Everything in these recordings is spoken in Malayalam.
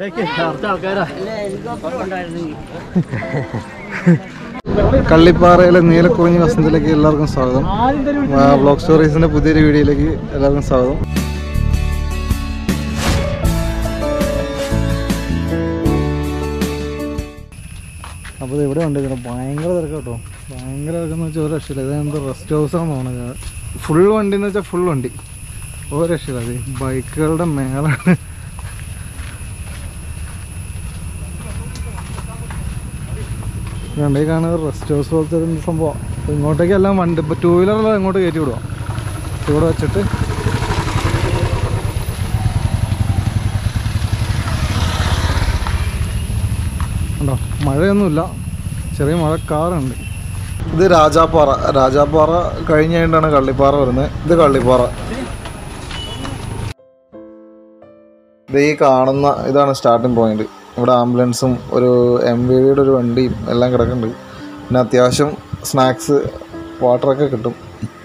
എവിടേക്ക് നേരത്തെ ആൾക്കാരാ കള്ളിപ്പാറയിലെ നീലക്കുറിഞ്ഞി വസന്തത്തിലേക്ക് എല്ലാവർക്കും സ്വാഗതം ബ്ലോഗ് സ്റ്റോറീസിന്റെ പുതിയൊരു വീഡിയോയിലേക്ക് എല്ലാവർക്കും സ്വാഗതം അപ്പോൾ ഇത് ഇവിടെ ഉണ്ട് ഇതിന് ഭയങ്കര തിരക്ക് കേട്ടോ ഭയങ്കര തിരക്കെന്ന് വെച്ചാൽ ഒരു രക്ഷയില്ല ഇത് എന്തോ റെസ്റ്റ് ഹൗസാന്ന് തോന്നുന്നത് ഫുൾ വണ്ടി എന്ന് വെച്ചാൽ ഫുൾ വണ്ടി ഒരു രക്ഷയില്ല അത് ബൈക്കുകളുടെ മേലാണ് രണ്ടേ കാണുന്നത് റെസ്റ്റ് ഹൗസ് പോലത്തെ ഒരു സംഭവം അപ്പോൾ ഇങ്ങോട്ടേക്ക് എല്ലാം വണ്ടി ഇപ്പോൾ ടൂ വീലറെല്ലാം ഇങ്ങോട്ട് കയറ്റി വിടുക ഇവിടെ വെച്ചിട്ട് ഉണ്ടോ മഴയൊന്നുമില്ല ചെറിയ മഴക്കാറുണ്ട് ഇത് രാജാപ്പാറ രാജാപ്പാറ കഴിഞ്ഞ് കഴിഞ്ഞിട്ടാണ് കള്ളിപ്പാറ വരുന്നത് ഇത് കള്ളിപ്പാറ ഇത് ഈ കാണുന്ന ഇതാണ് സ്റ്റാർട്ടിങ് പോയിന്റ് ഇവിടെ ആംബുലൻസും ഒരു എം വി ഡിയുടെ ഒരു വണ്ടിയും എല്ലാം കിടക്കുന്നുണ്ട് പിന്നെ അത്യാവശ്യം സ്നാക്സ് വാട്ടറൊക്കെ കിട്ടും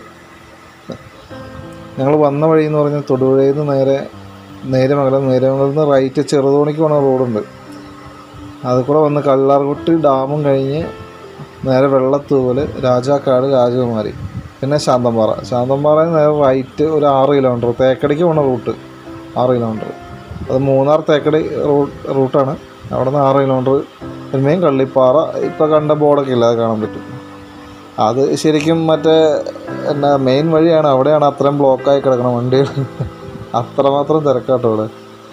ഞങ്ങൾ വന്ന വഴി എന്ന് പറഞ്ഞാൽ തൊടുപുഴയിൽ നിന്ന് നേരെ നേരമംഗലം നേരമംഗലത്ത് നിന്ന് റൈറ്റ് ചെറുതോണിക്ക് പോണ റോഡുണ്ട് അത് കൂടെ വന്ന് കല്ലാർകുട്ടി ഡാമും കഴിഞ്ഞ് നേരെ വെള്ളത്തൂവൽ രാജാക്കാട് രാജകുമാരി പിന്നെ ശാന്തമ്പാറ ശാന്തമ്പാറ നേരെ റൈറ്റ് ഒരു ആറ് കിലോമീറ്റർ തേക്കടിക്ക് പോണ റൂട്ട് ആറ് കിലോമീറ്റർ അത് മൂന്നാർ തേക്കടി റൂട്ട് റൂട്ടാണ് അവിടെ നിന്ന് ആറ് കിലോമീറ്റർ പിന്നെയും കള്ളിപ്പാറ ഇപ്പോൾ കണ്ട ബോർഡൊക്കെ ഇല്ല അത് കാണാൻ പറ്റും അത് ശരിക്കും മറ്റേ എന്നാ മെയിൻ വഴിയാണ് അവിടെയാണ് അത്രയും ബ്ലോക്കായി കിടക്കണം വണ്ടികൾ അത്രമാത്രം തിരക്കാട്ടോ ഇവിടെ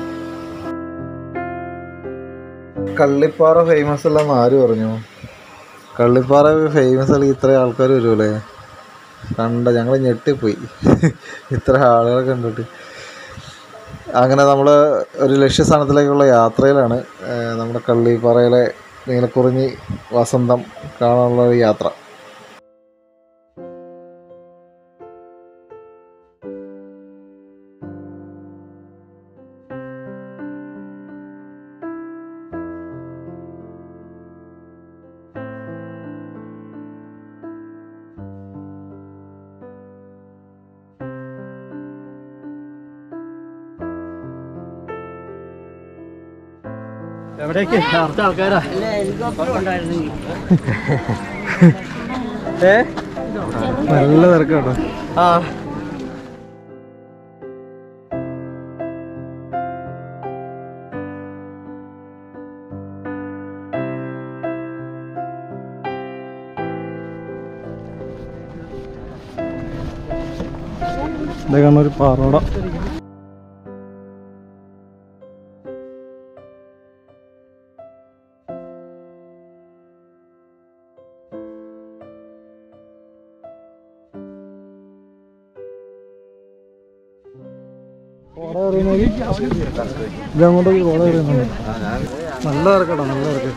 കള്ളിപ്പാറ ഫേമസ് അല്ലെന്ന് ആര് പറഞ്ഞു കള്ളിപ്പാറ ഫേമസ് അല്ലെങ്കിൽ ഇത്ര ആൾക്കാർ വരുമല്ലേ കണ്ട ഞങ്ങൾ ഞെട്ടിപ്പോയി ഇത്ര ആളുകളെ കണ്ടിട്ട് അങ്ങനെ നമ്മൾ ഒരു ലക്ഷ്യസ്ഥാനത്തിലേക്കുള്ള യാത്രയിലാണ് ഏഹ് നമ്മുടെ കള്ളിപ്പാറയിലെ നീലക്കുറിഞ്ഞി വസന്തം കാണാനുള്ള ഒരു യാത്ര എവിടേക്ക് നേരത്തെ ആൾക്കാരാ ഏ നല്ല തിരക്കാട്ടോ ആ ഇതേ കാണുന്ന ഒരു പാറോട ഇതങ്ങോട്ടേക്ക് കോട കയറുന്നുണ്ട് നല്ല തിരക്കട്ടോ നല്ല തിരക്ക്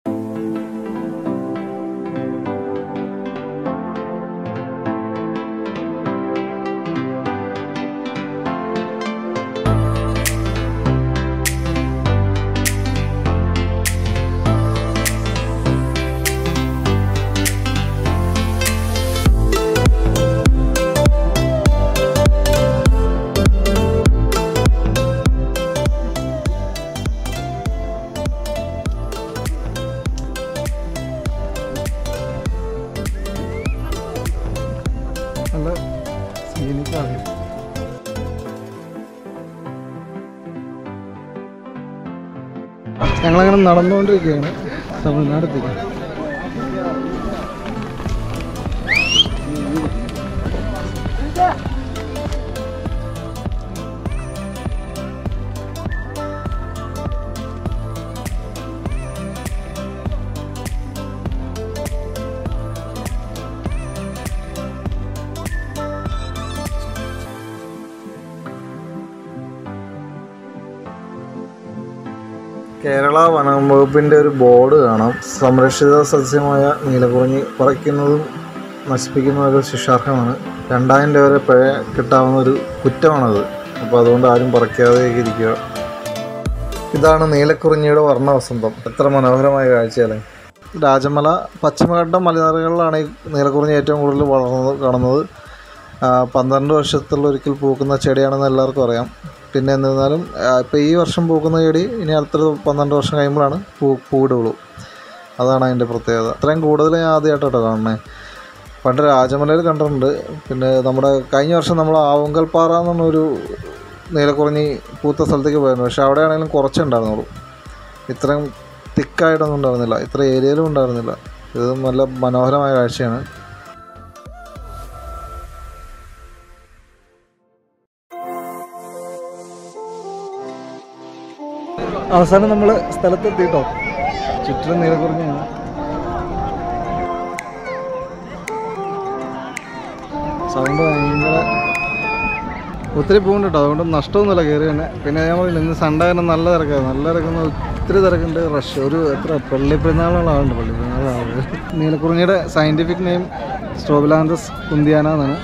നല്ല സീനിക്കാണ് ഞങ്ങളങ്ങനെ നടന്നുകൊണ്ടിരിക്കുകയാണ് തമിഴ്നാടെത്തിക്ക് കേരള വനം വകുപ്പിൻ്റെ ഒരു ബോർഡ് കാണാം സംരക്ഷിത സസ്യമായ നീലക്കുറിഞ്ഞി പറിക്കുന്നതും നശിപ്പിക്കുന്നതൊക്കെ ശിക്ഷാർഹമാണ് രണ്ടായിരം രൂപ വരെ പിഴ കിട്ടാവുന്ന ഒരു കുറ്റമാണത് അപ്പോൾ അതുകൊണ്ട് ആരും പറിക്കാതെ ഇരിക്കുക ഇതാണ് നീലക്കുറിഞ്ഞിയുടെ വർണ്ണവസന്തം എത്ര മനോഹരമായ കാഴ്ചയല്ലേ രാജമല പശ്ചിമഘട്ട മലനിരകളിലാണ് ഈ നീലക്കുറിഞ്ഞി ഏറ്റവും കൂടുതൽ വളർന്നത് കാണുന്നത് ആ, പന്ത്രണ്ട് വർഷത്തുള്ള ഒരിക്കൽ പൂക്കുന്ന ചെടിയാണെന്ന് എല്ലാവർക്കും അറിയാം പിന്നെ എന്നിരുന്നാലും ഇപ്പോൾ ഈ വർഷം പൂക്കുന്ന ചെടി ഇനി അടുത്തൊരു പന്ത്രണ്ട് വർഷം കഴിയുമ്പോഴാണ് പൂ പൂവിടുള്ളൂ അതാണ് അതിൻ്റെ പ്രത്യേകത അത്രയും കൂടുതൽ ഞാൻ ആദ്യമായിട്ടോ കാണണേ പണ്ട് രാജമലയിൽ കണ്ടിട്ടുണ്ട് പിന്നെ നമ്മുടെ കഴിഞ്ഞ വർഷം നമ്മൾ ആവുങ്കൽപ്പാറ എന്ന് പറഞ്ഞൊരു നീലക്കുറിഞ്ഞി പൂത്ത സ്ഥലത്തേക്ക് പോയിരുന്നു പക്ഷെ അവിടെ ആണെങ്കിലും കുറച്ചേ ഉണ്ടായിരുന്നുള്ളൂ ഇത്രയും തിക്കായിട്ടൊന്നും ഉണ്ടായിരുന്നില്ല ഇത്ര ഏരിയയിലും ഉണ്ടായിരുന്നില്ല ഇത് നല്ല മനോഹരമായ കാഴ്ചയാണ് അവസാനം നമ്മൾ സ്ഥലത്തെത്തിട്ടോ ചുറ്റിലും നീലക്കുറിഞ്ഞാണ് സൗണ്ട് ഭയങ്കര ഒത്തിരി പോകുന്നുണ്ട് കേട്ടോ അതുകൊണ്ട് നഷ്ടമൊന്നുമില്ല കയറി തന്നെ പിന്നെ ഞാൻ പറഞ്ഞില്ല ഇന്ന് സൺഡേ കാരണം നല്ല തിരക്കാണ് നല്ല തിരക്കുന്ന ഒത്തിരി തിരക്കുണ്ട് റഷ് ഒരു എത്ര പള്ളി പെരുന്നാളുകളാളുണ്ട് പള്ളി പെരുന്നാളുകൾ നീലക്കുറിഞ്ഞിയുടെ സയൻറ്റിഫിക് നെയിം സ്ട്രോബിലാന്തസ് കുന്തിയാന എന്നാണ്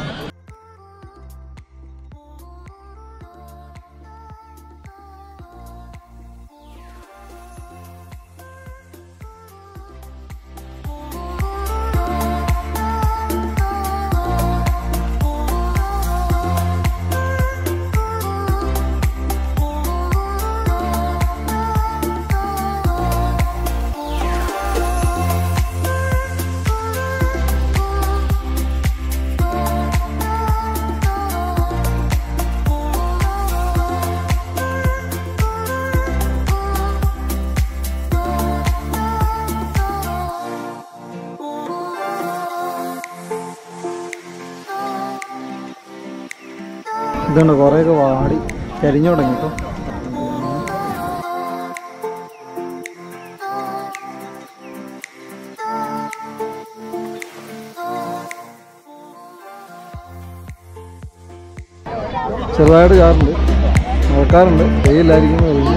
ഇതുണ്ട് കുറേയൊക്കെ വാടി കരിഞ്ഞു തുടങ്ങി കേട്ടോ ചെറുതായിട്ട് ചാറുണ്ട് നോക്കാറുണ്ട് വെയിലായിരിക്കും വെയിൽ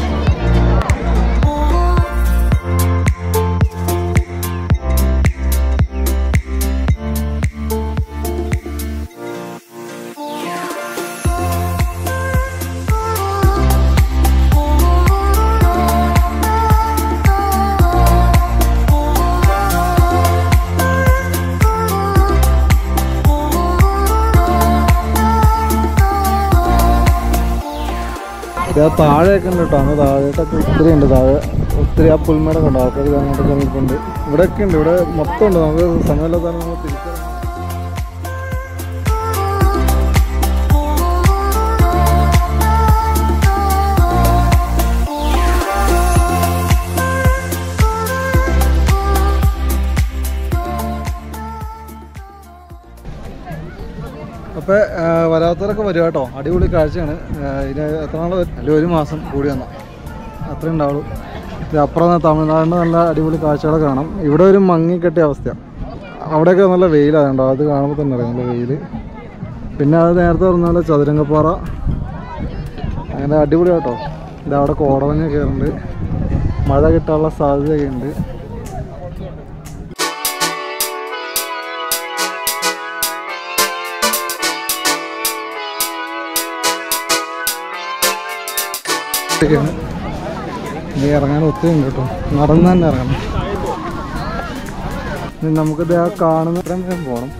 ഇത് ആ താഴെയൊക്കെ ഉണ്ട് കേട്ടോ അങ്ങ് താഴെയൊക്കെ ഒത്തിരി ഉണ്ട് താഴെ ഒത്തിരി ആ പുൽമേടൊക്കെ ഉണ്ട് ആൾക്കാർ അങ്ങോട്ടൊക്കെ നിൽക്കുന്നുണ്ട് ഇവിടെയൊക്കെ ഉണ്ട് ഇവിടെ മൊത്തം ഉണ്ട് നമുക്ക് സമയമില്ലാത്ത നമ്മൾ തിരിച്ചു അപ്പോൾ വരാത്തവരൊക്കെ വരും കേട്ടോ അടിപൊളി കാഴ്ചയാണ് ആ, ഇത് എത്ര നാൾ അല്ലെങ്കിൽ ഒരു മാസം കൂടി വന്ന അത്രേ ഉണ്ടാവുള്ളൂ ഇത് അപ്പുറം തമിഴ്നാടിൻ്റെ നല്ല അടിപൊളി കാഴ്ചകളൊക്കെ കാണാം ഇവിടെ ഒരു മങ്ങിക്കെട്ടിയ അവസ്ഥയാണ് അവിടെയൊക്കെ നല്ല വെയിലായതുണ്ടോ അത് കാണുമ്പോൾ തന്നെ അറിയാം നല്ല വെയിൽ പിന്നെ അത് നേരത്തെ പറഞ്ഞ പോലെ ചതുരംഗപ്പാറ അങ്ങനെ അടിപൊളി കേട്ടോ ഇത് അവിടെ കോടമഞ്ഞ കയറുന്നുണ്ട് മഴ കിട്ടാനുള്ള സാധ്യതയൊക്കെ ഉണ്ട് ഒറ്റയ്ക്കാണ് ഇനി ഇറങ്ങാൻ ഒത്തിരി ഉണ്ട് കേട്ടോ നടന്ന് തന്നെ ഇറങ്ങണം ഇനി നമുക്കിത് ആ കാണുന്ന ഇത്രയും വേഗം പോകണം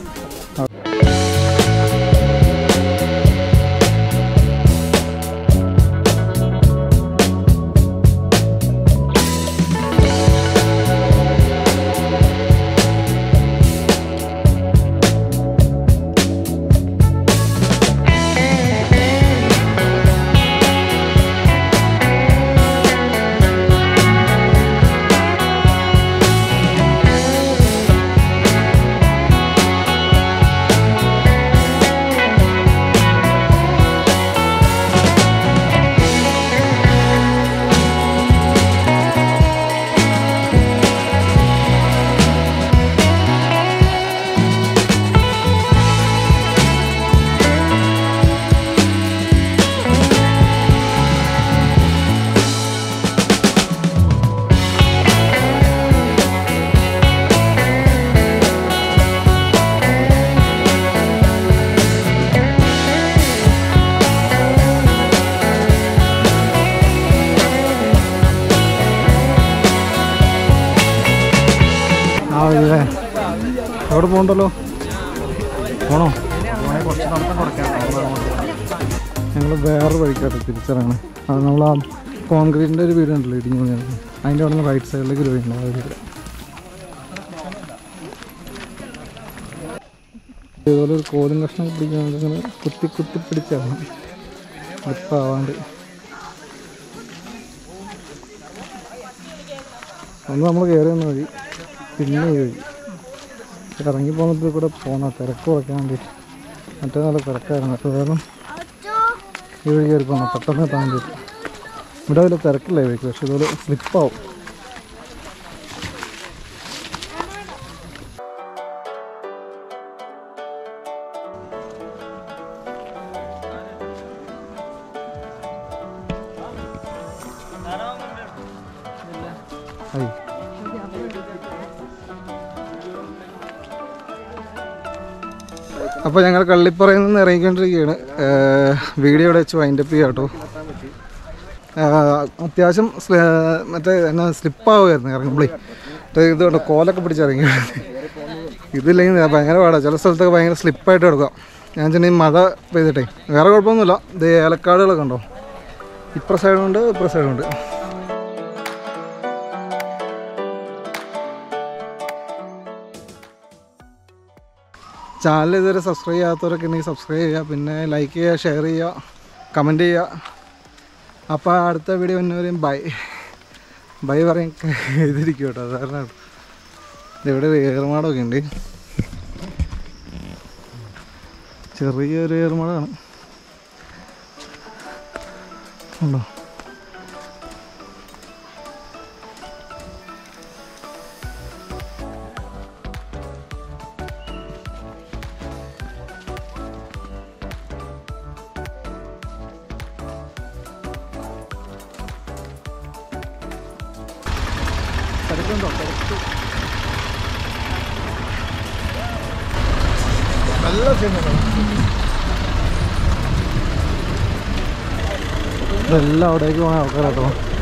ആ ഇല്ലേ എവിടെ പോകണ്ടല്ലോ പോണോ കുറച്ച് നടത്തം കുറയ്ക്കാം ഞങ്ങൾ വേറെ വഴിക്കാട്ട് തിരിച്ചിറങ്ങണം അത് നമ്മൾ ആ കോൺക്രീറ്റിൻ്റെ ഒരു വീടുണ്ടല്ലോ ഇടിഞ്ഞു പോയത് അതിൻ്റെ അവിടെ നിന്ന് റൈറ്റ് സൈഡിലേക്ക് ഒരു വീടുണ്ട് ആ വീട് ഇതുപോലെ ഒരു കോലും കഷ്ണം പിടിക്കാൻ ഇങ്ങനെ കുത്തി കുത്തി പിടിച്ചാണ് ഗ്രിപ്പാവാണ്ട് ഒന്ന് നമ്മൾ കയറി വന്ന വഴി പിന്നെ ഈ വഴി ഇറങ്ങി പോകുന്നപ്പോൾ കൂടെ പോന്ന തിരക്ക് കുറയ്ക്കാൻ വേണ്ടിയിട്ട് മറ്റേ നല്ല തിരക്കായിരുന്നു അപ്പോൾ വേഗം ഈ വഴി കയറി പോകണം പെട്ടെന്ന് എത്താൻ വേണ്ടിയിട്ട് ഇവിടെ അതിൽ തിരക്കില്ല ഈ വഴിക്ക് പക്ഷെ ഇതുപോലെ സ്ലിപ്പാവും ആയി അപ്പോൾ ഞങ്ങൾ കള്ളിപ്പറയിൽ നിന്ന് ഇറങ്ങിക്കൊണ്ടിരിക്കുകയാണ് ഏഹ് വീഡിയോ ഇവിടെ വെച്ച് വൈൻഡപ്പ് ചെയ്യാം കേട്ടോ ഏഹ് അത്യാവശ്യം സ്ല- മറ്റേ എന്നാ സ്ലിപ്പാവുമായിരുന്നു ഇറങ്ങുമ്പോഴേ മറ്റേ ഇത് കൊണ്ട് കോലൊക്കെ പിടിച്ചിറങ്ങി ഇതില്ലെങ്കിൽ ഭയങ്കര പാടാണ് ചില സ്ഥലത്തൊക്കെ ഭയങ്കര സ്ലിപ്പായിട്ട് കിടക്കാം ഞാൻ ചെന്നീ മഴ പെയ്തിട്ടേ വേറെ കുഴപ്പമൊന്നുമില്ല ഇത് ഏലക്കാടുകളൊക്കെ ഉണ്ടോ ഇപ്പുറ സൈഡുണ്ട് ഇപ്പുറ സൈഡുണ്ട് ചാനൽ ഇതുവരെ സബ്സ്ക്രൈബ് ചെയ്യാത്തവരൊക്കെ ഉണ്ടെങ്കിൽ സബ്സ്ക്രൈബ് ചെയ്യുക പിന്നെ ലൈക്ക് ചെയ്യുക ഷെയർ ചെയ്യുക കമൻറ്റ് ചെയ്യുക അപ്പോൾ അടുത്ത വീഡിയോ വന്നവരെയും ബൈ ബൈ പറയാൻ എഴുതിരിക്കും കേട്ടോ അത് കാരണം ഇവിടെ ഒരു ഏറുമാടമൊക്കെ ഉണ്ട് ചെറിയൊരു ഏറുമാടമാണ് ഉണ്ടോ തിരക്കുണ്ടോ തിരക്ക് നല്ല ഇതെല്ലാം അവിടേക്ക് പോകാൻ ആൾക്കാരാട്ടോ